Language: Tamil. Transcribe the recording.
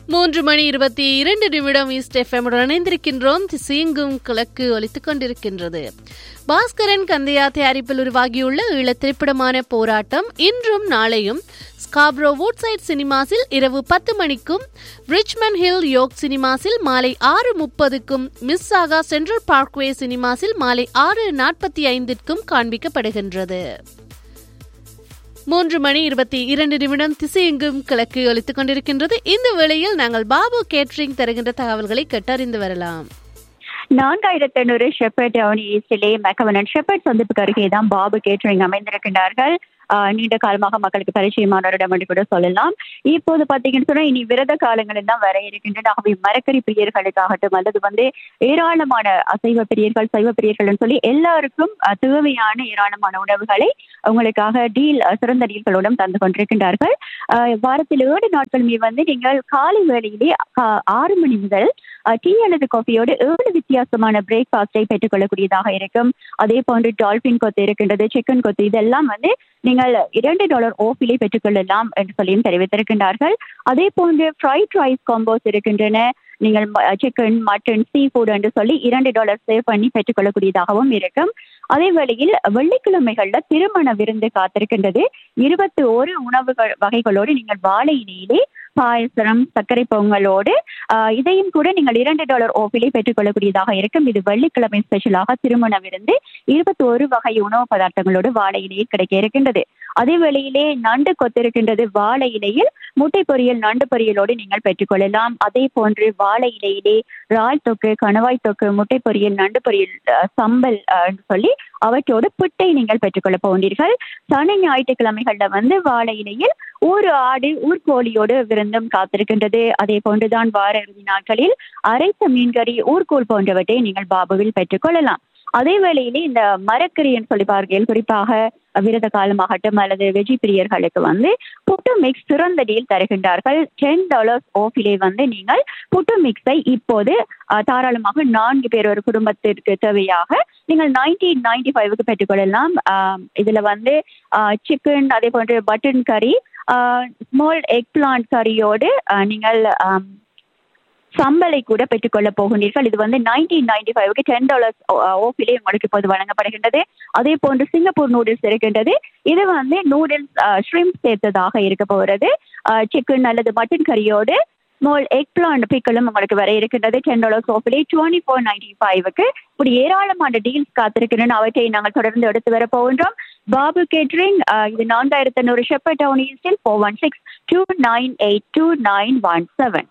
மூன்று மணி இருபத்தி இரண்டு நிமிடம் ஈஸ்ட் எஃப்எம்முடன் இணைந்திருக்கின்றோம் திசையெங்கும் கிழக்கு ஒலித்துக் கொண்டிருக்கின்றது பாஸ்கரன் கந்தையா தயாரிப்பில் உருவாகியுள்ள ஈழ திரைப்படமான போராட்டம் இன்றும் நாளையும் ஸ்காப்ரோ வுட்சைட் சினிமாஸில் இரவு பத்து மணிக்கும் ரிச்மண்ட் ஹில் யோக் சினிமாஸில் மாலை ஆறு முப்பதுக்கும் மிஸ் ஆகா சென்ட்ரல் பார்க்வே சினிமாஸில் மாலை ஆறு நாற்பத்தி ஐந்திற்கும் காண்பிக்கப்படுகின்றது மூன்று மணி இருபத்தி இரண்டு நிமிடம் திசையெங்கும் கிழக்கு ஒலித்துக் கொண்டிருக்கின்றது இந்த வேளையில் நாங்கள் பாபு கேட்ரிங் தருகின்ற தகவல்களை கேட்டறிந்து வரலாம் நான்காயிரத்தி எண்ணூறு ஷெப்பர்ட் டவுன் ஈஸ்டிலே மெக்கவனன் ஷெப்பர்ட் சந்திப்புக்கு அருகே தான் பாபு கேட்டரிங் அமைந்திருக்கின்றார்கள் ஆஹ் நீண்ட காலமாக மக்களுக்கு பரிச்சயமானவரிடம் என்று கூட சொல்லலாம் இப்போது பாத்தீங்கன்னு சொன்னா இனி விரத காலங்களில் தான் வர இருக்கின்றன ஆகவே மரக்கறி பிரியர்களுக்காகட்டும் அல்லது வந்து ஏராளமான அசைவ பிரியர்கள் சைவ பிரியர்கள் சொல்லி எல்லாருக்கும் அஹ், தேவையான ஏராளமான உணவுகளை உங்களுக்காக டீல் சிறந்த டீல்களுடன் தந்து கொண்டிருக்கின்றார்கள் ஆஹ், வாரத்தில் ஏழு நாட்களுமே வந்து நீங்கள் காலை வேளையிலே கா- ஆறு மணி முதல் டீ அல்லது காஃபியோடு ஏழு வித்தியாசமான பிரேக்ஃபாஸ்டை பெற்றுக்கொள்ளக்கூடியதாக இருக்கும் அதே போன்று டால்பின் கொத்து இருக்கின்றது சிக்கன் கொத்து இதெல்லாம் வந்து நீங்கள் இரண்டு டாலர் ஓஃபிலே பெற்றுக்கொள்ளலாம் என்று சொல்லியும் தெரிவித்திருக்கின்றார்கள் அதே போன்று ஃப்ரைட் ரைஸ் காம்போஸ் இருக்கின்றன நீங்கள் சிக்கன் மட்டன் சீ ஃபுட் என்று சொல்லி இரண்டு டாலர் சேவ் பண்ணி பெற்றுக்கொள்ளக்கூடியதாகவும் இருக்கும் அதே வேளையில் வெள்ளிக்கிழமைகள்ல திருமண விருந்து காத்திருக்கின்றது இருபத்தி ஒரு உணவுகள் வகைகளோடு நீங்கள் வாழை இலையிலே பாயசம் சர்க்கரை பொங்கலோடு ஆஹ், இதையும் கூட நீங்கள் இரண்டு டாலர் ஓஃபிலே பெற்றுக்கொள்ளக்கூடியதாக இருக்கும் இது வெள்ளிக்கிழமை ஸ்பெஷலாக திருமண விருந்து இருபத்தி ஒரு வகை உணவு பதார்த்தங்களோடு வாழை இலையில் கிடைக்க இருக்கின்றது அதே வேளையிலே நண்டு கொத்திருக்கின்றது வாழை இலையில் முட்டை பொரியல் நண்டு பொரியலோடு நீங்கள் பெற்றுக்கொள்ளலாம் அதே போன்று வாழை இலையிலே இறால் தொக்கு கணவாய் தொக்கு முட்டை பொரியல் நண்டு பொரியல் அஹ், சம்பல் அஹ், என்று சொல்லி அவற்றோடு புட்டை நீங்கள் பெற்றுக்கொள்ள போகிறீர்கள் சனி ஞாயிற்றுக்கிழமைகள்ல வந்து வாழை இலையில் ஊர் ஆடு ஊர்கோழியோடு விருந்தும் காத்திருக்கின்றது அதே போன்றுதான் வார இறுதி நாட்களில் அரைத்த மீன்கறி ஊர்கோல் போன்றவற்றை நீங்கள் பாபுவில் பெற்றுக்கொள்ளலாம் அதே வேளையிலே இந்த மரக்கறின்னு சொல்லி பார்க்கையில் குறிப்பாக விரத காலமாகட்டும் அல்லது வெஜி பிரியர்களுக்கு வந்து புட்டு மிக்ஸ் சிறந்த டீல் தருகின்றார்கள் டென் டாலர்ஸ் ஓஃபிலே வந்து நீங்கள் புட்டு மிக்ஸை இப்போது அஹ், தாராளமாக நான்கு பேர் ஒரு குடும்பத்திற்கு தேவையாக நீங்கள் நைன்டீன் நைன்டி ஃபைவுக்கு பெற்றுக்கொள்ளலாம் ஆஹ், இதுல வந்து சிக்கன் அதே போன்று பட்டன் கறி ஸ்மால் எக் பிளான்ட் கறியோடு ஆஹ், நீங்கள் ஆம், சம்பளை கூட பெற்றுக்கொள்ள போகின்றீர்கள் இது வந்து நைன்டீன் நைன்டி ஃபைவ்க்கு டென் டாலர்ஸ் ஓஃபிலே உங்களுக்கு இப்போது வழங்கப்படுகின்றது அதே போன்று சிங்கப்பூர் நூடுல்ஸ் இருக்கின்றது இது வந்து நூடுல்ஸ் ஷ்ரிம்ப் சேர்த்ததாக இருக்க போகிறது சிக்கன் அல்லது மட்டன் கறியோடு ஸ்மால் எக் பிளான்ட் பிக்கலும் உங்களுக்கு வர இருக்கின்றது டென் டாலர்ஸ் ஓஃபிலே டுவெண்ட்டி ஃபோர் நைன்டி ஃபைவ்க்கு இப்படி ஏராளமான டீல்ஸ் காத்திருக்கின்றன அவற்றை நாங்கள் தொடர்ந்து எடுத்து வர போகின்றோம் பாபு கேட்ரிங் இது நான்காயிரத்தி ஐநூறு ஷெப்பர் டவுன் ஈஸ்டில் four one six two nine eight two nine one seven